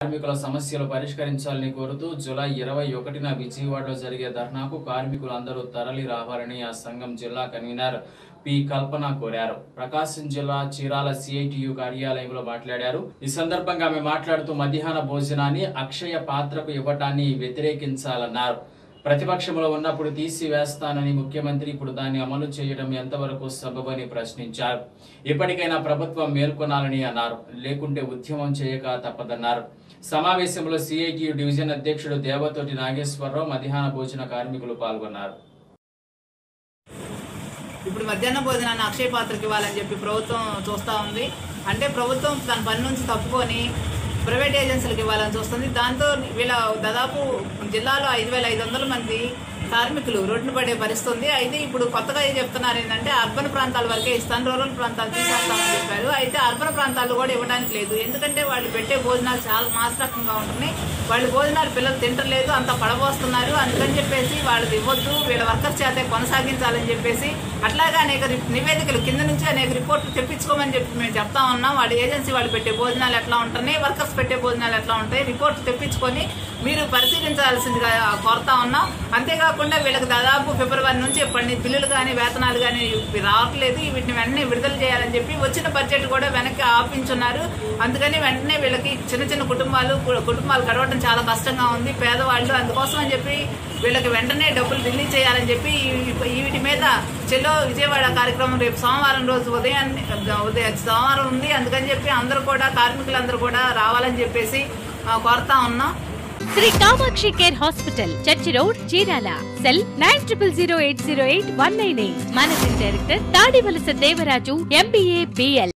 కార్మికుల సమస్యలు పరిష్కరించాలని కోరుతూ జూలై ఇరవై ఒకటిన విజయవాడలో జరిగే ధర్నాకు కార్మికులు అందరూ తరలి రావాలని ఆ సంఘం జిల్లా కన్వీనర్ పి కల్పన కోరారు ప్రకాశం జిల్లా చీరాల సిఐటియు కార్యాలయంలో మాట్లాడారు ఈ సందర్భంగా ఆమె మాట్లాడుతూ మధ్యాహ్న భోజనాన్ని అక్షయ పాత్రకు ఇవ్వటాన్ని వ్యతిరేకించాలన్నారు ప్రతిపక్షంలో ఉన్నప్పుడు తీసివేస్తానని ముఖ్యమంత్రి ఇప్పుడు దాన్ని అమలు చేయడం ఎంతవరకు సబబని ప్రశ్నించారు ఇప్పటికైనా ప్రభుత్వం మేల్కొనాలని అన్నారు లేకుంటే ఉద్యమం చేయక తప్పదన్నారు సమావేశంలో సిఐటియు డివిజన్ అధ్యక్షుడు దేవతోటి నాగేశ్వరరావు మధ్యాహ్న భోజన కార్మికులు పాల్గొన్నారు ఇప్పుడు మధ్యాహ్న భోజనాన్ని అక్షయ పాత్రకి ఇవ్వాలని చెప్పి ప్రభుత్వం చూస్తూ ఉంది అంటే ప్రభుత్వం తన పని నుంచి తప్పుకొని ప్రైవేట్ ఏజెన్సీలకు ఇవ్వాలని చూస్తుంది దాంతో వీళ్ళ దాదాపు జిల్లాలో ఐదు వేల ఐదు వందల మంది కార్మికులు రోడ్డున పడే పరిస్థితి ఉంది అయితే ఇప్పుడు కొత్తగా ఏం చెప్తున్నారు ఏంటంటే అర్బన్ ప్రాంతాల వరకే ఇస్తాను రూరల్ ప్రాంతాలు తీసేస్తామని చెప్పారు అయితే అర్బన్ ప్రాంతాల్లో కూడా ఇవ్వడానికి లేదు ఎందుకంటే వాళ్ళు పెట్టే భోజనాలు చాలా మాసరకంగా ఉంటున్నాయి వాళ్ళు భోజనాలు పిల్లలు తింటలేదు అంత పడబోస్తున్నారు అందుకని చెప్పేసి వాళ్ళది ఇవ్వద్దు వీళ్ళ వర్కర్స్ చేతే కొనసాగించాలని చెప్పేసి అట్లాగే అనేక రి- నివేదికలు కింద నుంచి అనేక రిపోర్ట్లు తెప్పించుకోమని చెప్పి మేము చెప్తా ఉన్నాం వాళ్ళ ఏజెన్సీ వాళ్ళు పెట్టే భోజనాలు ఎట్లా ఉంటున్నాయి వర్కర్స్ పెట్టే భోజనాలు ఎట్లా ఉంటాయి రిపోర్ట్లు తెప్పించుకొని మీరు పరిశీలించాల్సిందిగా కోరుతా ఉన్నాం అంతేకాకుండా వీళ్ళకి దాదాపు ఫిబ్రవరి నుంచి ఇప్పటి బిల్లులు కానీ వేతనాలు కానీ ఇవి రావట్లేదు వీటిని వెంటనే విడుదల చేయాలని చెప్పి వచ్చిన బడ్జెట్ కూడా వెనక్కి ఆపించున్నారు అందుకని వెంటనే వీళ్ళకి చిన్న చిన్న కుటుంబాలు కు- కుటుంబాలు గడవడం చాలా కష్టంగా ఉంది పేదవాళ్ళు అందుకోసం అని చెప్పి వీళ్ళకి వెంటనే డబ్బులు రిలీజ్ చేయాలని చెప్పి ఈ- ఈ వీటి మీద చెల్లో విజయవాడ కార్యక్రమం రేపు సోమవారం రోజు ఉదయాన్నే ఉదయం సోమవారం ఉంది అందుకని చెప్పి అందరూ కూడా కార్మికులందరూ కూడా రావాలని చెప్పేసి ఆ, కోరుతా ఉన్నాం Shri Kamakshi care hospital church road Chirala cell nine triple zero eight zero eight one nine eight managing director Tadivalasa Devaraju MBA BL